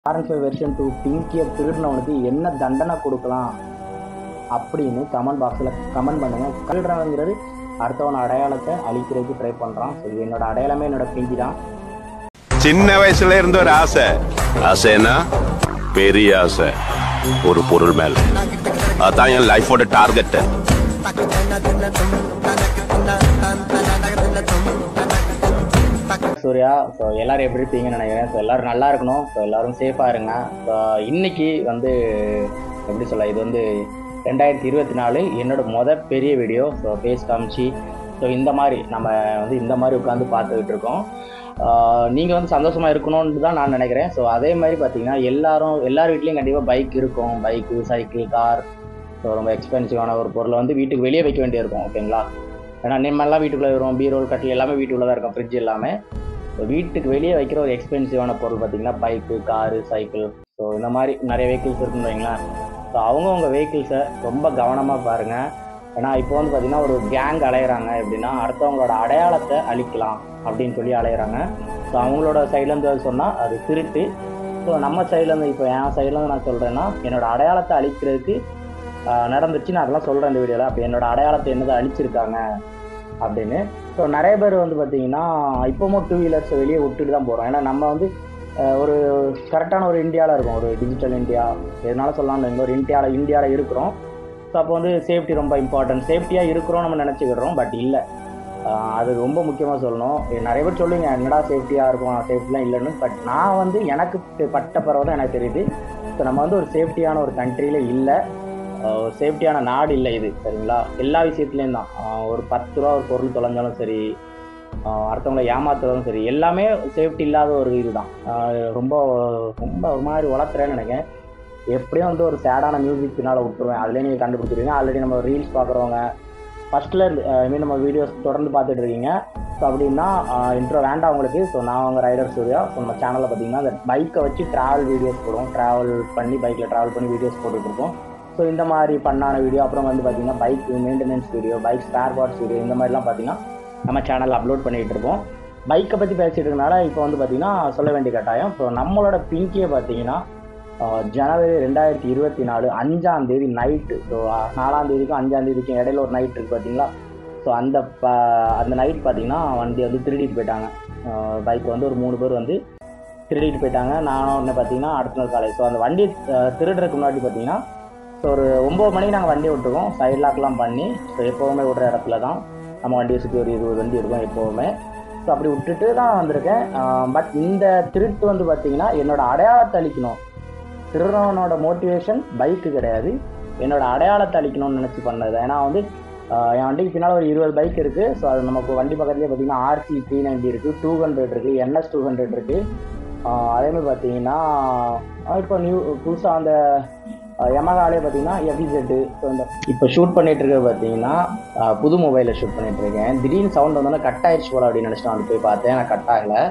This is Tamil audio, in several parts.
ஆர்என் ஃபைவ் வெர்ஷன் டூ பிங்கியை திருடினவனுக்கு என்ன தண்டனை கொடுக்கலாம் அப்படின்னு கமெண்ட் பாக்ஸில் கமெண்ட் பண்ணுங்க கல்றவங்கிறது அடுத்தவன் அடையாளத்தை அழிக்கிறதுக்கு ட்ரை பண்ணுறான் ஸோ என்னோட அடையாளமே என்னோட பிங்கி தான் சின்ன வயசுல இருந்த ஒரு ஆசை ஆசைன்னா பெரிய ஆசை ஒரு பொருள் மேல அதான் என் லைஃபோட டார்கெட் சூர்யா ஸோ எல்லாரும் எப்படி இருப்பீங்கன்னு நினைக்கிறேன் ஸோ எல்லாரும் நல்லா இருக்கணும் ஸோ எல்லாரும் சேஃபாக இருங்க ஸோ இன்னைக்கு வந்து எப்படி சொல்ல இது வந்து ரெண்டாயிரத்தி இருபத்தி நாலு என்னோட முத பெரிய வீடியோ ஸோ ஃபேஸ் காமிச்சு ஸோ இந்த மாதிரி நம்ம வந்து இந்த மாதிரி உட்காந்து பார்த்துக்கிட்டு இருக்கோம் நீங்கள் வந்து சந்தோஷமாக இருக்கணும்னு தான் நான் நினைக்கிறேன் ஸோ அதே மாதிரி பார்த்தீங்கன்னா எல்லாரும் எல்லார் வீட்லேயும் கண்டிப்பாக பைக் இருக்கும் பைக்கு சைக்கிள் கார் ஸோ ரொம்ப எக்ஸ்பென்சிவான ஒரு பொருளை வந்து வீட்டுக்கு வெளியே வைக்க வேண்டியிருக்கும் ஓகேங்களா ஏன்னா நிம்மெல்லாம் வீட்டுக்குள்ளே வரும் பீரோல் கட்டில் எல்லாமே வீட்டுக்குள்ளே தான் இருக்கும் ஃப்ரிட்ஜ் எல்லாமே ஸோ வீட்டுக்கு வெளியே வைக்கிற ஒரு எக்ஸ்பென்சிவான பொருள் பார்த்தீங்கன்னா பைக்கு காரு சைக்கிள் ஸோ இந்த மாதிரி நிறைய வெஹிக்கிள்ஸ் இருக்குன்னு வைங்களேன் ஸோ அவங்கவுங்க வெஹிக்கிள்ஸை ரொம்ப கவனமாக பாருங்கள் ஏன்னா இப்போ வந்து பார்த்தீங்கன்னா ஒரு கேங் அலையிறாங்க எப்படின்னா அடுத்தவங்களோட அடையாளத்தை அழிக்கலாம் அப்படின்னு சொல்லி அலையிறாங்க ஸோ அவங்களோட சைட்லேருந்து சொன்னால் அது திருட்டு ஸோ நம்ம சைட்லேருந்து இப்போ என் சைட்லேருந்து நான் சொல்கிறேன்னா என்னோட அடையாளத்தை அழிக்கிறதுக்கு ஆஹ், நடந்துச்சு நான் அதெல்லாம் சொல்கிறேன் இந்த வீடியோவில் அப்போ என்னோட அடையாளத்தை என்னதை அழிச்சிருக்காங்க அப்படின்னு ஸோ நிறைய பேர் வந்து பார்த்தீங்கன்னா இப்போவும் டூ வீலர்ஸ் வெளியே விட்டுட்டு தான் போகிறோம் ஏன்னா நம்ம வந்து அஹ், ஒரு கரெக்டான ஒரு இந்தியாவில் இருக்கோம் ஒரு டிஜிட்டல் இந்தியா எதனால சொல்லலாம்னு வைங்க, ஒரு இந்தியாவில் இந்தியாவில் இருக்கிறோம் ஸோ அப்போ வந்து சேஃப்டி ரொம்ப இம்பார்ட்டன்ட் சேஃப்டியாக இருக்கிறோம் நம்ம நினச்சிக்கிறோம் பட் இல்லை அது ரொம்ப முக்கியமாக சொல்லணும் எ- நிறைய பேர் சொல்லுங்க என்னடா சேஃப்டியாக இருக்கும் சேஃப்டிலாம் இல்லைன்னு பட் நான் வந்து எனக்கு தெ- பட்ட பிறகு தான் எனக்கு தெரியுது ஸோ நம்ம வந்து ஒரு சேஃப்டியான ஒரு கண்ட்ரியில் இல்லை ஒரு சேஃப்டியான நாடு இல்லை இது சரிங்களா எல்லா விஷயத்துலேயும் தான் ஆஹ் ஒரு பத்து ரூபா ஒரு பொருள் தொலைஞ்சாலும் சரி ஆஹ் அடுத்தவங்களை ஏமாத்துறதும் சரி எல்லாமே சேஃப்டி இல்லாத ஒரு இதுதான் ஆஹ் ரொம்ப ரொம்ப ஒரு மாதிரி வளர்த்துறேன்னு நினைக்கிறேன் எப்படியும் வந்து ஒரு சேடான மியூசிக் பின்னால் விட்டுருவேன் அதுலேயே நீங்கள் கண்டுபிடிச்சிருவீங்க ஆல்ரெடி நம்ம ரீல்ஸ் பார்க்குறவங்க ஃபஸ்ட்டில் ஐ மீன் நம்ம வீடியோஸ் தொடர்ந்து பார்த்துட்டு இருக்கீங்க ஸோ அப்படின்னா இன்ட்ரோ வேண்டாம் உங்களுக்கு ஸோ நான் அவங்க ரைடர் சூர்யா ஸோ நம்ம சேனலில் பார்த்தீங்கன்னா அந்த பைக்கை வச்சு ட்ராவல் வீடியோஸ் போடுவோம் ட்ராவல் பண்ணி பைக்கில் ட்ராவல் பண்ணி வீடியோஸ் போட்டுட்ருக்கோம் ஸோ இந்த மாதிரி பண்ணான வீடியோ அப்புறம் வந்து பார்த்தீங்கன்னா bike maintenance video bike spare parts video இந்த மாதிரிலாம் பார்த்தீங்கன்னா நம்ம சேனலில் அப்லோட் பண்ணிகிட்டு இருக்கோம் பைக்கை பற்றி பேசிட்டு இருக்கனால இப்போ வந்து பார்த்தீங்கன்னா சொல்ல வேண்டிய கட்டாயம் ஸோ நம்மளோட பிங்கியே பார்த்தீங்கன்னா ஆஹ், ஜனவரி ரெண்டாயிரத்தி இருபத்தி நாலு அஞ்சாம் தேதி நைட்டு ஸோ நாலாம் தேதிக்கும் அஞ்சாம் தேதிக்கும் இடையில ஒரு நைட் இருக்குது பார்த்தீங்களா ஸோ அந்த ப அந்த நைட் பார்த்தீங்கன்னா வண்டி வந்து திருடிட்டு போயிட்டாங்க பைக் வந்து ஒரு மூணு பேர் வந்து திருடிட்டு போயிட்டாங்க நானும் ஒன்று பார்த்தீங்கன்னா அடுத்த நாள் காலை ஸோ அந்த வண்டி ஆஹ், திருடுறதுக்கு முன்னாடி பார்த்தீங்கன்னா ஸோ ஒரு ஒம்பது மணிக்கு நாங்கள் வண்டி விட்டுருக்கோம் சைட் லாக்லாம் பண்ணி ஸோ எப்போவுமே விடுற இடத்துல தான் நம்ம வண்டியை சுற்றி ஒரு இருபது வண்டி இருக்கும் எப்போவுமே ஸோ அப்படி விட்டுட்டு தான் வந்திருக்கேன் பட் இந்த திருட்டு வந்து பார்த்தீங்கன்னா என்னோட அடையாளத்தை அழிக்கணும் திருடனோட மோட்டிவேஷன் பைக்கு கிடையாது என்னோட அடையாளத்தை அழிக்கணும்னு நினச்சி பண்ணது ஏன்னா வந்து ஆஹ் என் வண்டிக்கு பின்னால் ஒரு இருபது பைக் இருக்குது ஸோ அது நமக்கு வண்டி பக்கத்துலேயே பார்த்தீங்கன்னா ஆர்சி த்ரீ நைன்டி இருக்குது டூ ஹண்ட்ரட் இருக்குது என்எஸ் டூ ஹண்ட்ரட் இருக்குது அதேமாதிரி பார்த்தீங்கன்னா ஆஹ் இப்போ நியூ புதுசாக அந்த எமகாலே பார்த்தீங்கன்னா எஃபிசெட்டு ஸோ இந்த இப்போ ஷூட் பண்ணிட்டு இருக்கிறது பார்த்தீங்கன்னா ஆஹ் புது மொபைலில் ஷூட் பண்ணிட்டு இருக்கேன் திடீர்னு சவுண்ட் வந்தோன்னே கட் ஆயிடுச்சு போல அப்படின்னு நினச்சிட்டு வந்து போய் பார்த்தேன் நான் கட் ஆகலை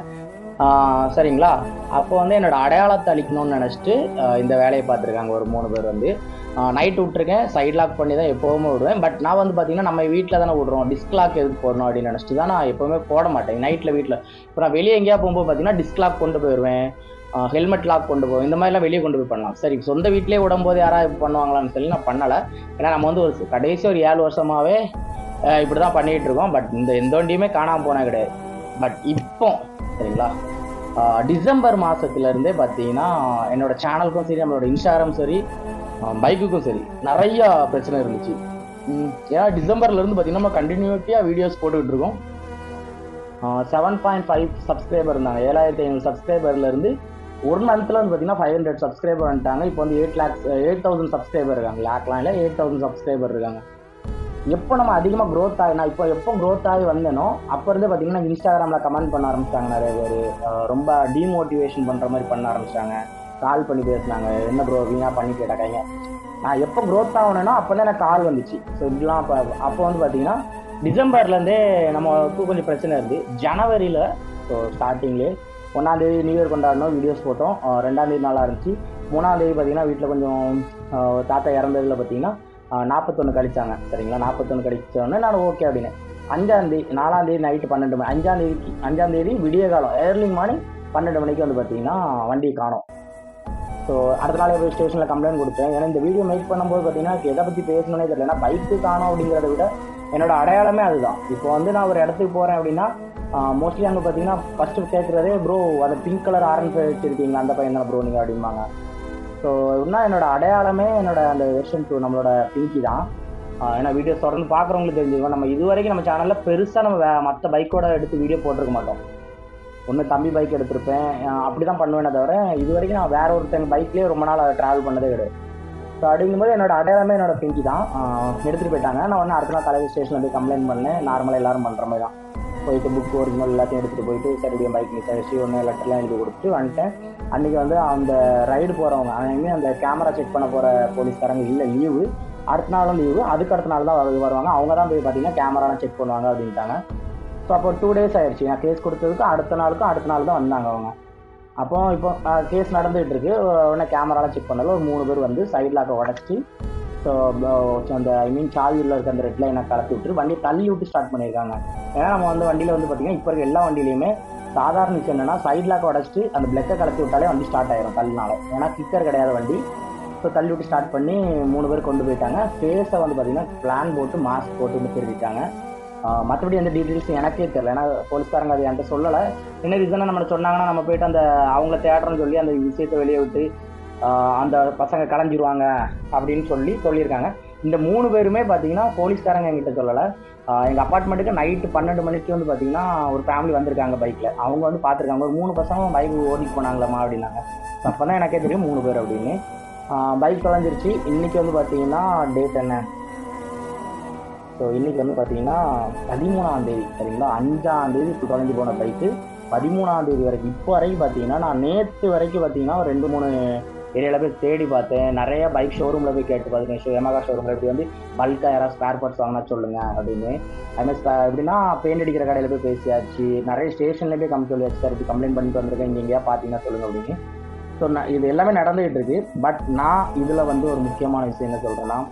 ஆஹ் சரிங்களா அப்போ வந்து என்னோட அடையாளத்தை அழிக்கணும்னு நினச்சிட்டு இந்த வேலையை பார்த்துருக்காங்க ஒரு மூணு பேர் வந்து நைட் விட்ருக்கேன் சைட் லாக் பண்ணி தான் எப்போவுமே விடுவேன் பட் நான் வந்து பார்த்தீங்கன்னா நம்ம வீட்டில் தானே விடுறோம் டிஸ்க் லாக் எதுக்கு போடணும் அப்படின்னு நினச்சிட்டு தான் நான் எப்போவுமே போட மாட்டேன் நைட்டில் வீட்டில் இப்போ நான் வெளியே எங்கேயா போகும்போது பார்த்தீங்கன்னா டிஸ்க் லாக் கொண்டு போயிடுவேன் ஹெல்மெட் லாக் கொண்டு போவோம் இந்த மாதிரிலாம் வெளியே கொண்டு போய் பண்ணலாம் சரி சொந்த வீட்டிலே விடும்போது யாராவது பண்ணுவாங்களான்னு சொல்லி நான் பண்ணலை ஏன்னா நம்ம வந்து ஒரு கடைசி ஒரு ஏழு வருஷமாகவே இப்படி தான் பண்ணிகிட்டு இருக்கோம் பட் இந்த எந்த வண்டியுமே காணாமல் போனால் கிடையாது பட் இப்போ சரிங்களா ஆஹ் டிசம்பர் மாதத்துலேருந்தே பார்த்தீங்கன்னா என்னோட சேனலுக்கும் சரி நம்மளோட இன்ஸ்டாகிராம் சரி பைக்குக்கும் சரி நிறையா பிரச்சனை இருந்துச்சு ம், ஏன்னா டிசம்பர்லேருந்து பார்த்தீங்கன்னா நம்ம கண்டினியூட்டியாக வீடியோஸ் போட்டுக்கிட்டு இருக்கோம் செவன் பாயிண்ட் ஃபைவ் சப்ஸ்கிரைபர் இருந்தாங்க ஏழாயிரத்தி ஐநூறு சப்ஸ்கிரைபர்லேருந்து ஒரு மந்த்தில் வந்து பார்த்தீங்கன்னா ஃபைவ் ஹண்ட்ரட் சப்ஸ்கிரைபர் வந்துட்டாங்க இப்போ வந்து eight lakhs eight thousand subscriber இருக்காங்க லேக்லாம் இல்லை எயிட் தௌசண்ட் சப்ஸ்கிரைபர் இருக்காங்க எப்போ நம்ம அதிகமாக க்ரோத் ஆகி நான் இப்போ எப்போ க்ரோத் ஆகி வந்தேனோ அப்போ இருந்தே பார்த்தீங்கன்னா இன்ஸ்டாகிராமில் கமெண்ட் பண்ண ஆரம்பிச்சிட்டாங்க நிறைய பேர் ரொம்ப டிமோட்டிவேஷன் பண்ணுற மாதிரி பண்ண ஆரம்பிச்சிட்டாங்க கால் பண்ணி பேசுனாங்க என்ன ப்ரோ வீணாக பண்ணி கேட்டாங்க நான் எப்போ க்ரோத் ஆகணும்னா அப்போ தான் எனக்கு கால் வந்துச்சு ஸோ இப்படிலாம் அப்போ அப்போ வந்து பார்த்தீங்கன்னா டிசம்பர்லேருந்தே நமக்கு கொஞ்சம் பிரச்சனை இருந்து ஜனவரியில் ஸோ ஸ்டார்டிங்லேயே ஒன்றாந்தேதி நியூ இயர் கொண்டாடணும் வீடியோஸ் போட்டோம் அஹ் ரெண்டாந்தேதி நல்லா இருந்துச்சு மூணாந்தேதி பார்த்தீங்கன்னா வீட்டில் கொஞ்சம் அஹ் தாத்தா இறந்ததில் பார்த்தீங்கன்னா நாற்பத்தொன்று கழிச்சாங்க சரிங்களா நாற்பத்தொன்று கழிச்சோடனே நான் ஓகே அப்படின்னு அஞ்சாந்தேதி நாலாந்தேதி நைட்டு பன்னெண்டு மணி அஞ்சாந்தேதிக்கு அஞ்சாந்தேதி விடிய காலம் ஏர்லி மார்னிங் பன்னெண்டு மணிக்கு வந்து பார்த்தீங்கன்னா வண்டி காணோம் ஸோ அடுத்த நாள் போய் ஸ்டேஷனில் கம்ப்ளைண்ட் கொடுத்தேன் ஏன்னா இந்த வீடியோ மேக் பண்ணும்போது பார்த்தீங்கன்னா எனக்கு எதை பற்றி பேசணும்னே தெரியல ஏன்னா பைக்கு காணும் அப்படிங்கிறத விட என்னோட அடையாளமே அதுதான் இப்போ வந்து நான் ஒரு இடத்துக்கு போகிறேன் அப்படின்னா மோஸ்ட்லி அங்கே பார்த்தீங்கன்னா ஃபஸ்ட்டு கேட்குறதே ப்ரோ அந்த பிங்க் கலர் ஆரஞ்சு வச்சிருக்கீங்களா அந்த பையன் தான் ப்ரோ நீங்கள் அப்படிம்பாங்க ஸோ இன்னும் என்னோட அடையாளமே என்னோட அந்த வெர்ஷன் டூ நம்மளோட பிங்கி தான் ஆஹ் ஏன்னா வீடியோஸ் தொடர்ந்து பார்க்குறவங்களுக்கு தெரிஞ்சுக்கணும் நம்ம இது வரைக்கும் நம்ம சேனலில் பெருசாக நம்ம வே மற்ற பைக்கோட எடுத்து வீடியோ போட்டிருக்க மாட்டோம் ஒன்று தம்பி பைக் எடுத்திருப்பேன் ஆஹ் அப்படி தான் பண்ணுவேனே தவிர இது வரைக்கும் நான் வேற ஒருத்தங்க பைக்லேயே ரொம்ப நாள் ட்ராவல் பண்ணதே கிடையாது ஸோ அப்படிங்கும்போது என்னோட அடையாளமே என்னோட பிங்கி தான் ஆஹ் எடுத்துகிட்டு போயிட்டாங்க நான் ஒன்று அடுத்த நாள் தலைவர் ஸ்டேஷனில் போய் கம்ப்ளைண்ட் பண்ணேன் நார்மலாக எல்லாரும் பண்ணுற மாதிரி தான் போயிட்டு புக் ஒரிஜினல் எல்லாத்தையும் எடுத்துகிட்டு போயிட்டு சரிடியும் பைக் மிஸ் ஆகிடுச்சு ஒன்று லெட்டர்லாம் எழுதி கொடுத்துட்டு வந்துட்டேன் அன்றைக்கி வந்து அந்த ரைடு போகிறவங்க அன்றைக்கி அந்த கேமரா செக் பண்ண போகிற போலீஸ்காரங்க இல்லை லீவு அடுத்த நாளும் லீவு அதுக்கு அடுத்த நாள் தான் வரு- வருவாங்க அவங்க தான் போய் பார்த்தீங்கன்னா கேமராலாம் செக் பண்ணுவாங்க அப்படின்ட்டாங்க ஸோ அப்போ டூ டேஸ் ஆயிடுச்சு நான் கேஸ் கொடுத்ததுக்கு அடுத்த நாளுக்கும் அடுத்த நாள் தான் வந்தாங்க அவங்க அப்போ இப்போ கேஸ் நடந்துகிட்டு இருக்கு உடனே கேமராலாம் செக் பண்ணல ஒரு மூணு பேர் வந்து சைட் லாக்கை உடச்சி ஸோ அந்த ஐ மீன் சாவியில் இருக்க அந்த ரெட் லைனை கலத்தி விட்டு வண்டியை தள்ளி விட்டு ஸ்டார்ட் பண்ணியிருக்காங்க ஏன்னா நம்ம வந்து வண்டியில் வந்து பார்த்தீங்கன்னா இப்போ இருக்க எல்லா வண்டியிலையுமே சாதாரண விஷயம் என்னன்னா சைட் லாக்கை உடச்சிட்டு அந்த பிளக்கை கலத்தி விட்டாலே வண்டி ஸ்டார்ட் ஆயிரும் தள்ளினால ஏன்னா கிக்கர் கிடையாது வண்டி ஸோ தள்ளி விட்டு ஸ்டார்ட் பண்ணி மூணு பேர் கொண்டு போயிட்டாங்க ஃபேஸை வந்து பார்த்தீங்கன்னா பிளான் போட்டு மாஸ்க் போட்டு வந்து திருடிட்டாங்க ஆஹ் மற்றபடி எந்த டீட்டெயில்ஸ் எனக்கே தெரியல ஏன்னா போலீஸ்காரங்க அது என்கிட்ட சொல்லலை என்ன ரீசனாக நம்ம சொன்னாங்கன்னா நம்ம போயிட்டு அந்த அவங்கள தேடுறோம்னு சொல்லி அந்த விஷயத்தை வெளியே விட்டு ஆஹ் அந்த பசங்க கலைஞ்சிருவாங்க அப்படின்னு சொல்லி சொல்லியிருக்காங்க இந்த மூணு பேருமே பார்த்தீங்கன்னா போலீஸ்காரங்க என்கிட்ட சொல்லலை எங்கள் அப்பார்ட்மெண்ட்டுக்கு நைட்டு பன்னெண்டு மணிக்கு வந்து பார்த்தீங்கன்னா ஒரு ஃபேமிலி வந்திருக்காங்க பைக்கில் அவங்க வந்து பார்த்துருக்காங்க ஒரு மூணு பசங்க பைக் ஓட்டிட்டு போனாங்களாமா அப்படின்னாங்க அப்போ தான் எனக்கே தெரியும் மூணு பேர் அப்படின்னு பைக் தொலைஞ்சிருச்சு இன்னைக்கு வந்து பார்த்தீங்கன்னா டேட் என்ன ஸோ இன்னைக்கு வந்து பார்த்தீங்கன்னா பதிமூணாம் தேதி சரிங்களா அஞ்சாம் தேதி இப்போ தொலைஞ்சு போன பைக்கு பதிமூணாம் தேதி வரைக்கும் இப்போ வரைக்கும் பார்த்தீங்கன்னா நான் நேற்று வரைக்கும் பார்த்தீங்கன்னா ஒரு ரெண்டு மூணு ஏரியாவில் போய் தேடி பார்த்தேன் நிறைய பைக் ஷோரூமில் போய் கேட்டு பார்த்துருக்கேன் ஷோ எமகா ஷோரூமில் இப்படி வந்து பல்காக யாராவது ஸ்பேர் பார்ட்ஸ் வாங்கினா சொல்லுங்கள் அப்படின்னு அதுமாதிரி ஸ்பே எப்படின்னா பெயிண்ட் அடிக்கிற கடையில் போய் பேசியாச்சு நிறைய ஸ்டேஷன்லேயே போய் கம் சொல்லியாச்சு சார் இப்படி கம்ப்ளைண்ட் பண்ணிட்டு வந்திருக்கேன் இங்கே எங்கேயா பார்த்தீங்கன்னா சொல்லுங்கள் அப்படின்னு ஸோ நான் இது எல்லாமே நடந்துகிட்டு இருக்கு பட் நான் இதில் வந்து ஒரு முக்கியமான விஷயம் என்ன சொல்கிறேன்னா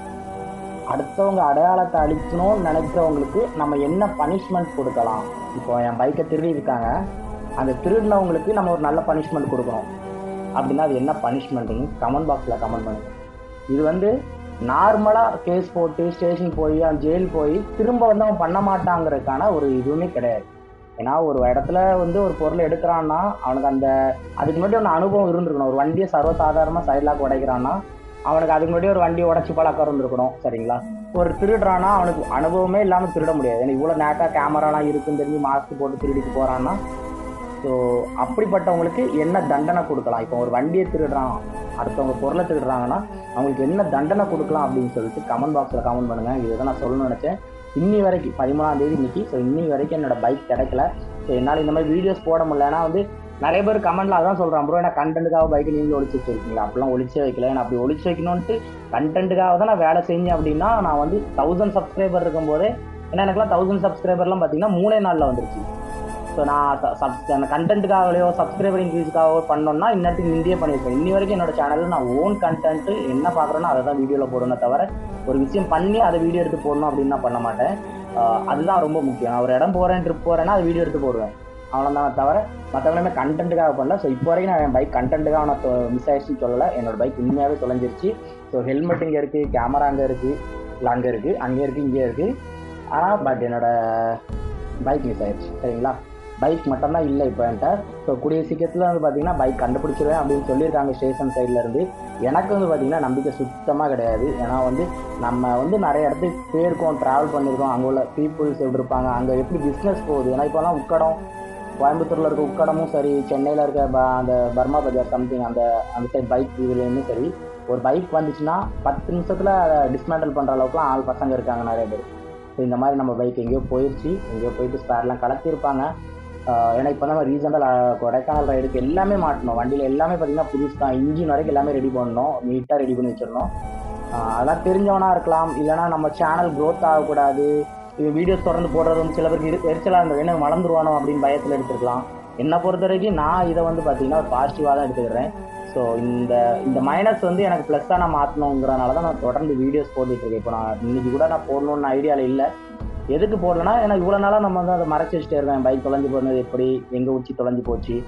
அடுத்தவங்க அடையாளத்தை அழிக்கணும்னு நினைக்கிறவங்களுக்கு நம்ம என்ன பனிஷ்மெண்ட் கொடுக்கலாம் இப்போ என் பைக்கை திருடி இருக்காங்க அந்த திருடினவங்களுக்கு நம்ம ஒரு நல்ல பனிஷ்மெண்ட் கொடுக்கணும் அப்படின்னா அது என்ன பனிஷ்மெண்ட்டுன்னு கமெண்ட் பாக்ஸில் கமெண்ட் பண்ணுங்க இது வந்து நார்மலாக கேஸ் போட்டு ஸ்டேஷன் போய் ஜெயில் போய் திரும்ப வந்து அவன் பண்ண மாட்டாங்கிறதுக்கான ஒரு இதுவுமே கிடையாது ஏன்னா ஒரு இடத்துல வந்து ஒரு பொருளை எடுக்கிறான்னா அவனுக்கு அந்த அதுக்கு முன்னாடி ஒன்று அனுபவம் இருந்திருக்கணும் ஒரு வண்டியை சர்வசாதாரணமாக சைட்லாக் உடைக்கிறான்னா அவனுக்கு அதுக்கு முன்னாடி ஒரு வண்டியை உடச்சி பழக்கம் இருந்திருக்கணும் சரிங்களா ஒரு திருடுறானா அவனுக்கு அனுபவமே இல்லாமல் திருட முடியாது ஏன்னா இவ்வளோ நேக்காக கேமராலாம் இருக்குன்னு தெரிஞ்சு மாஸ்க் போட்டு திருடிட்டு போகிறான்னா ஸோ அப்படிப்பட்டவங்களுக்கு என்ன தண்டனை கொடுக்கலாம் இப்போ ஒரு வண்டியை திருடுறான் அடுத்தவங்க பொருளை திருடுறாங்கன்னா அவங்களுக்கு என்ன தண்டனை கொடுக்கலாம் அப்படின்னு சொல்லிட்டு கமெண்ட் பாக்ஸில் கமெண்ட் பண்ணுங்கள் இதுதான் நான் சொல்லணும்னு நினச்சேன் இன்னி வரைக்கும் பதிமூணாம் தேதி இன்னைக்கு ஸோ இன்னி வரைக்கும் என்னோட பைக் கிடைக்கல ஸோ என்னால் இந்த மாதிரி வீடியோஸ் போட முடியல ஏன்னா வந்து நிறைய பேர் கமெண்ட்ல அதான் சொல்கிறான் ப்ரோ ஏன்னா கண்டென்ட்டுக்காக பைக் நீங்கள் ஒழிச்சு வச்சிருக்கீங்களா அப்படிலாம் ஒழிச்சே வைக்கல நான் அப்படி ஒழிச்சு வைக்கணும்ட்டு கண்டென்ட்டுக்காக தான் நான் வேலை செஞ்சேன் அப்படின்னா நான் வந்து தௌசண்ட் சப்ஸ்கிரைபர் இருக்கும்போதே ஏன்னா எனக்குலாம் தௌசண்ட் சப்ஸ்கிரைபர்லாம் பார்த்தீங்கன்னா மூணே நாளில் வந்துருச்சு ஸோ நான் சப் அந்த கண்டென்ட்டுக்காகலையோ சப்ஸ்கிரைபர் இன்க்ரீஸ்க்காகவோ பண்ணோம்னா இன்னத்துக்கு முந்தையே பண்ணியிருப்பேன் இன்னி வரைக்கும் என்னோட சேனலில் நான் ஓன் கண்டென்ட்டு என்ன பார்க்குறேனோ அதை தான் வீடியோவில் போடணுமே தவிர ஒரு விஷயம் பண்ணி அதை வீடியோ எடுத்து போடணும் அப்படின்னு நான் பண்ண மாட்டேன் ஆஹ் அதுதான் ரொம்ப முக்கியம் நான் ஒரு இடம் போகிறேன் ட்ரிப் போகிறேன்னா அதை வீடியோ எடுத்து போடுவேன் அவ்வளோதான் தவிர மற்றவங்களுமே கண்டென்ட்டுக்காக பண்ணல ஸோ இப்போ வரைக்கும் நான் என் பைக் கண்டென்ட்டுக்காக நான் மிஸ் ஆயிடுச்சுன்னு சொல்லலை என்னோட பைக் உண்மையாகவே தொலைஞ்சிருச்சு ஸோ ஹெல்மெட் இங்கே இருக்குது கேமரா அங்கே இருக்குது இல்லை அங்கே இருக்குது அங்கே இருக்குது இங்கே இருக்குது ஆனால் பட் என்னோட பைக் மிஸ் ஆயிடுச்சு சரிங்களா பைக் மட்டும்தான் இல்லை இப்போ என்கிட்ட ஸோ கூடிய சீக்கிரத்தில் வந்து பார்த்தீங்கன்னா பைக் கண்டுபிடிச்சிருவேன் அப்படின்னு சொல்லியிருக்காங்க ஸ்டேஷன் சைட்லேருந்து எனக்கு வந்து பார்த்தீங்கன்னா நம்பிக்கை சுத்தமாக கிடையாது ஏன்னா வந்து நம்ம வந்து நிறைய இடத்துக்கு போயிருக்கோம் ட்ராவல் பண்ணியிருக்கோம் அங்கே உள்ள பீப்புள்ஸ் எப்படி இருப்பாங்க அங்கே எப்படி பிஸ்னஸ் போகுது ஏன்னா இப்போலாம் உக்கடம் கோயம்புத்தூரில் இருக்க உக்கடமும் சரி சென்னையில் இருக்க ப அந்த பர்மா பஜார் சம்திங் அந்த அந்த சைட் பைக் இதுலேயுமே சரி ஒரு பைக் வந்துச்சுன்னா பத்து நிமிஷத்தில் அதை டிஸ்மேண்டில் பண்ணுற அளவுக்குலாம் ஆள் பசங்க இருக்காங்க நிறைய பேர் ஸோ இந்த மாதிரி நம்ம பைக் எங்கேயோ போயிடுச்சு எங்கேயோ போயிட்டு ஸ்பேர்லாம் கலத்திருப்பாங்க ஆஹ் ஏன்னா இப்போ தான் ரீசெண்டாக கொடைக்கானல் ரைடுக்கு எல்லாமே மாட்டணும் வண்டியில் எல்லாமே பார்த்தீங்கன்னா புதுசு தான் இன்ஜின் வரைக்கும் எல்லாமே ரெடி பண்ணணும் நீட்டாக ரெடி பண்ணி வச்சிடணும் ஆஹ் அதெல்லாம் தெரிஞ்சவனா இருக்கலாம் இல்லைனா நம்ம சேனல் க்ரோத் ஆகக்கூடாது இது வீடியோஸ் தொடர்ந்து போடுறது வந்து சில பேருக்கு இரு- எரிச்சலா இருந்தது என்ன வளர்ந்துருவானோ அப்படின்னு பயத்தில் எடுத்துருக்கலாம் என்னை பொறுத்த வரைக்கும் நான் இதை வந்து பார்த்தீங்கன்னா ஒரு பாசிட்டிவாக தான் எடுத்துக்கிறேன் ஸோ இந்த இந்த மைனஸ் வந்து எனக்கு ப்ளஸ்ஸாக நான் மாற்றணுங்கிறனால தான் நான் தொடர்ந்து வீடியோஸ் போட்டுட்டு இருக்கேன் இப்போ நான் இன்னைக்கு கூட நான் போடணும்னு ஐடியாவில் இல்லை எதுக்கு போடலன்னா ஏன்னா இவ்வளோ நாளாக நம்ம வந்து அதை மறைச்சி வச்சுட்டே இருக்கேன் பைக் தொலைஞ்சு போனது எப்படி எங்கே உச்சி தொலைஞ்சு போச்சு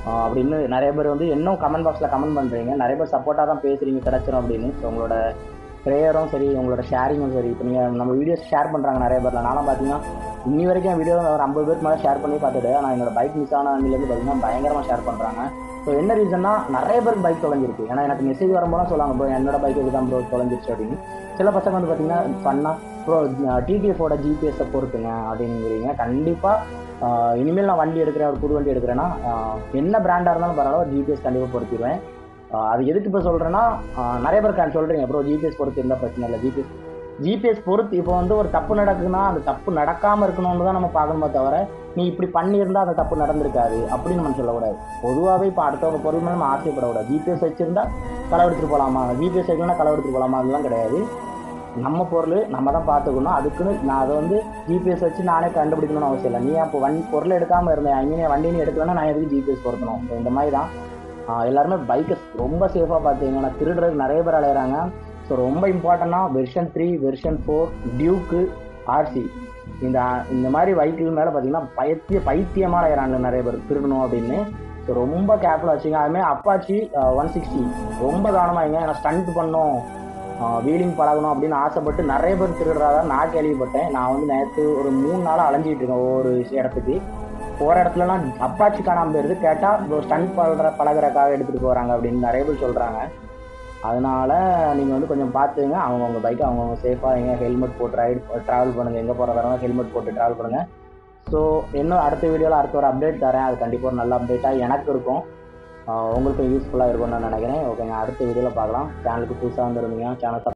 ஆஹ் அப்படின்னு நிறைய பேர் வந்து இன்னும் கமெண்ட் பாக்ஸில் கமெண்ட் பண்ணுறீங்க நிறைய பேர் சப்போர்ட்டாக தான் பேசுகிறீங்க கிடச்சிரும் அப்படின்னு ஸோ உங்களோட ப்ரேயரும் சரி உங்களோட ஷேரிங்கும் சரி இப்போ நீங்கள் நம்ம வீடியோஸ் ஷேர் பண்ணுறாங்க நிறைய பேர்ல நானும் பார்த்தீங்கன்னா இன்னி வரைக்கும் என் வீடியோ ஒரு ஐம்பது பேருக்கு மேலே ஷேர் பண்ணி பார்த்துட்டு ஆனால் என்னோட பைக் மிஸ் ஆன அன்னிலேருந்து பார்த்தீங்கன்னா பயங்கரமாக ஷேர் பண்ணுறாங்க ஸோ என்ன ரீசன்னா நிறைய பேருக்கு பைக் தொலைஞ்சிருக்கு ஏன்னா எனக்கு மெசேஜ் வரும்போது சொல்லுவாங்க ப்ரோ என்னோட பைக்கு தான் ப்ரோ தொலைஞ்சிருச்சு அப்படின்னு சில பசங்க வந்து பார்த்தீங்கன்னா ஃபன்னாக ப்ரோ டிடிஎஃபோட ஜிபிஎஸை பொறுத்துங்க அப்படிங்கிறீங்க கண்டிப்பாக இனிமேல் நான் வண்டி எடுக்கிறேன் ஒரு புது வண்டி எடுக்கிறேன்னா ஆஹ் என்ன பிராண்டாக இருந்தாலும் பரவாயில்ல ஜிபிஎஸ் கண்டிப்பாக பொருத்திடுவேன் ஆஹ் அது எதுக்கு இப்போ சொல்கிறேன்னா நிறைய பேர் சொல்கிறீங்க ப்ரோ ஜிபிஎஸ் பொறுத்து இருந்தால் பிரச்சனை இல்லை ஜிபிஎஸ் ஜிபிஎஸ் பொறுத்து இப்போ வந்து ஒரு தப்பு நடக்குதுன்னா அந்த தப்பு நடக்காமல் இருக்கணும்னு தான் நம்ம பார்க்கணுமே தவிர நீ இப்படி பண்ணியிருந்தா அந்த தப்பு நடந்திருக்காது அப்படின்னு நம்ம சொல்லக்கூடாது பொதுவாகவே இப்போ அடுத்தவங்க பொருள் மேலே நம்ம ஆசைப்படக்கூடாது ஜிபிஎஸ் வச்சிருந்தா களை எடுத்துட்டு போகலாமா ஜிபிஎஸ் வைக்கணும்னா களை எடுத்துட்டு போகலாமா அதெல்லாம் கிடையாது நம்ம பொருள் நம்ம தான் பார்த்துக்கணும் அதுக்குன்னு நான் அதை வந்து ஜிபிஎஸ் வச்சு நானே கண்டுபிடிக்கணும்னு அவசியம் இல்லை நீ அப்போ வண்டி பொருள் எடுக்காமல் இருந்தேன் ஐ மீன் வண்டி நீ எடுக்கலன்னா நான் எதுக்கு ஜிபிஎஸ் பொருத்தணும் So, இந்த மாதிரி தான் ஆஹ் எல்லாருமே பைக்கை ரொம்ப சேஃபாக பார்த்தீங்கன்னா திருடுறதுக்கு நிறைய பேர் அலையிறாங்க ஸோ ரொம்ப இம்பார்ட்டண்டாக வெர்ஷன் த்ரீ வெர்ஷன் ஃபோர் டியூக்கு ஆர்சி இந்த இந்த மாதிரி பைக்குகள் மேலே பார்த்தீங்கன்னா பைத்திய பைத்தியமாக அலையிறாங்க நிறைய பேர் திருடணும் அப்படின்னு ஸோ ரொம்ப கேர்ஃபுல்லாக வச்சுங்க அதுமாதிரி அப்பாச்சி ஒன் சிக்ஸ்டி ரொம்ப கவனமாக இருங்க ஏன்னா ஸ்டண்ட் பண்ணோம் வீலிங் பழகணும் அப்படின்னு ஆசைப்பட்டு நிறைய பேர் திருடுறதா நான் கேள்விப்பட்டேன் நான் வந்து நேற்று ஒரு மூணு நாளாக அலைஞ்சிட்டு இருக்கேன் ஒவ்வொரு இடத்துக்கு போகிற இடத்துலலாம் அப்பாச்சி காணாமல் போயிருது கேட்டால் ஸ்டண்ட் பழகிற பழகிறக்காக எடுத்துகிட்டு போகிறாங்க அப்படின்னு நிறைய பேர் சொல்கிறாங்க அதனால நீங்கள் வந்து கொஞ்சம் பார்த்துங்க அவங்கவுங்க பைக்கை அவங்கவுங்க சேஃபாக எங்கே ஹெல்மெட் போட்டு ரைடு ட்ராவல் பண்ணுங்கள் எங்கே போகிறதாங்க ஹெல்மெட் போட்டு ட்ராவல் பண்ணுங்கள் ஸோ இன்னும் அடுத்த வீடியோவில் அடுத்த ஒரு அப்டேட் தரேன் அது கண்டிப்பாக ஒரு நல்ல அப்டேட்டாக எனக்கு இருக்கும் ஆஹ் உங்களுக்கும் யூஸ்ஃபுல்லாக இருக்கும்னு நான் நினைக்கிறேன் ஓகேங்க அடுத்த வீடியோவில் பார்க்கலாம் சேனலுக்கு புதுசாக வந்துருந்தீங்க சேனல்